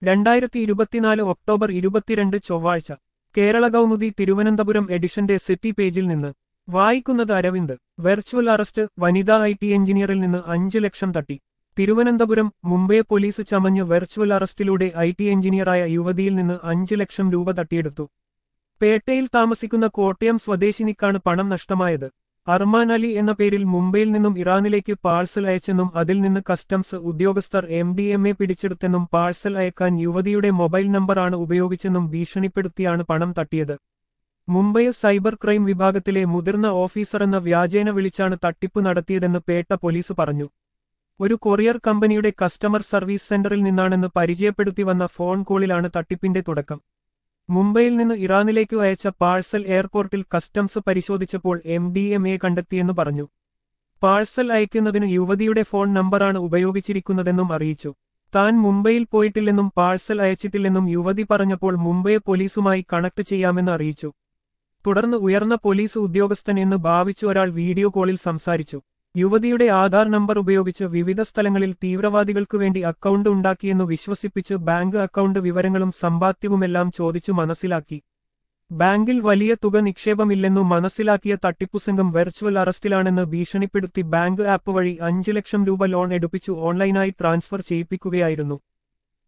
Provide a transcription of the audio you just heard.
രണ്ടായിരത്തി ഇരുപത്തിനാല് ഒക്ടോബർ ഇരുപത്തിരണ്ട് ചൊവ്വാഴ്ച കേരള കൗമുദി തിരുവനന്തപുരം എഡിഷന്റെ സിറ്റി പേജിൽ നിന്ന് വായിക്കുന്നത് അരവിന്ദ് വെർച്വൽ അറസ്റ്റ് വനിതാ ഐ ടി എഞ്ചിനീയറിൽ നിന്ന് അഞ്ച് ലക്ഷം തട്ടി തിരുവനന്തപുരം മുംബൈ പോലീസ് ചമഞ്ഞ് വെർച്വൽ അറസ്റ്റിലൂടെ ഐ ടി എഞ്ചിനീയറായ യുവതിയിൽ നിന്ന് അഞ്ച് ലക്ഷം രൂപ തട്ടിയെടുത്തു പേട്ടയിൽ താമസിക്കുന്ന കോട്ടയം സ്വദേശിനിക്കാണ് പണം നഷ്ടമായത് അർമാൻ അലി എന്ന പേരിൽ മുംബൈയിൽ നിന്നും ഇറാനിലേക്ക് പാഴ്സൽ അയച്ചെന്നും അതിൽ നിന്ന് കസ്റ്റംസ് ഉദ്യോഗസ്ഥർ എം ഡി എം എ പിടിച്ചെടുത്തെന്നും പാഴ്സൽ അയക്കാൻ യുവതിയുടെ മൊബൈൽ നമ്പറാണ് ഉപയോഗിച്ചെന്നും ഭീഷണിപ്പെടുത്തിയാണ് പണം തട്ടിയത് മുംബൈ സൈബർ ക്രൈം വിഭാഗത്തിലെ മുതിർന്ന ഓഫീസർ എന്ന വ്യാജേന വിളിച്ചാണ് തട്ടിപ്പ് നടത്തിയതെന്ന് പേട്ട പോലീസ് പറഞ്ഞു ഒരു കൊറിയർ കമ്പനിയുടെ കസ്റ്റമർ സർവീസ് സെന്ററിൽ നിന്നാണെന്ന് പരിചയപ്പെടുത്തി വന്ന ഫോൺ കോളിലാണ് തട്ടിപ്പിന്റെ തുടക്കം മുംബൈയിൽ നിന്ന് ഇറാനിലേക്ക് അയച്ച പാഴ്സൽ എയർപോർട്ടിൽ കസ്റ്റംസ് പരിശോധിച്ചപ്പോൾ എം ഡി എം എ കണ്ടെത്തിയെന്ന് പറഞ്ഞു പാഴ്സൽ അയക്കുന്നതിന് യുവതിയുടെ ഫോൺ നമ്പറാണ് ഉപയോഗിച്ചിരിക്കുന്നതെന്നും അറിയിച്ചു താൻ മുംബൈയിൽ പോയിട്ടില്ലെന്നും പാഴ്സൽ അയച്ചിട്ടില്ലെന്നും യുവതി പറഞ്ഞപ്പോൾ മുംബൈ പോലീസുമായി കണക്ട് ചെയ്യാമെന്ന് അറിയിച്ചു തുടർന്ന് ഉയർന്ന പോലീസ് ഉദ്യോഗസ്ഥൻ എന്ന് ഭാവിച്ചു ഒരാൾ വീഡിയോ കോളിൽ സംസാരിച്ചു യുവതിയുടെ ആധാർ നമ്പർ ഉപയോഗിച്ച് വിവിധ സ്ഥലങ്ങളിൽ തീവ്രവാദികൾക്കു വേണ്ടി അക്കൗണ്ട് ഉണ്ടാക്കിയെന്ന് വിശ്വസിപ്പിച്ച് ബാങ്ക് അക്കൗണ്ട് വിവരങ്ങളും സമ്പാദ്യവുമെല്ലാം ചോദിച്ചു മനസ്സിലാക്കി ബാങ്കിൽ വലിയ തുക നിക്ഷേപമില്ലെന്നു മനസ്സിലാക്കിയ തട്ടിപ്പുസംഘം വെർച്വൽ അറസ്റ്റിലാണെന്ന് ഭീഷണിപ്പെടുത്തി ബാങ്ക് ആപ്പ് വഴി അഞ്ച് ലക്ഷം രൂപ ലോൺ എടുപ്പിച്ചു ഓൺലൈനായി ട്രാൻസ്ഫർ ചെയ്യിപ്പിക്കുകയായിരുന്നു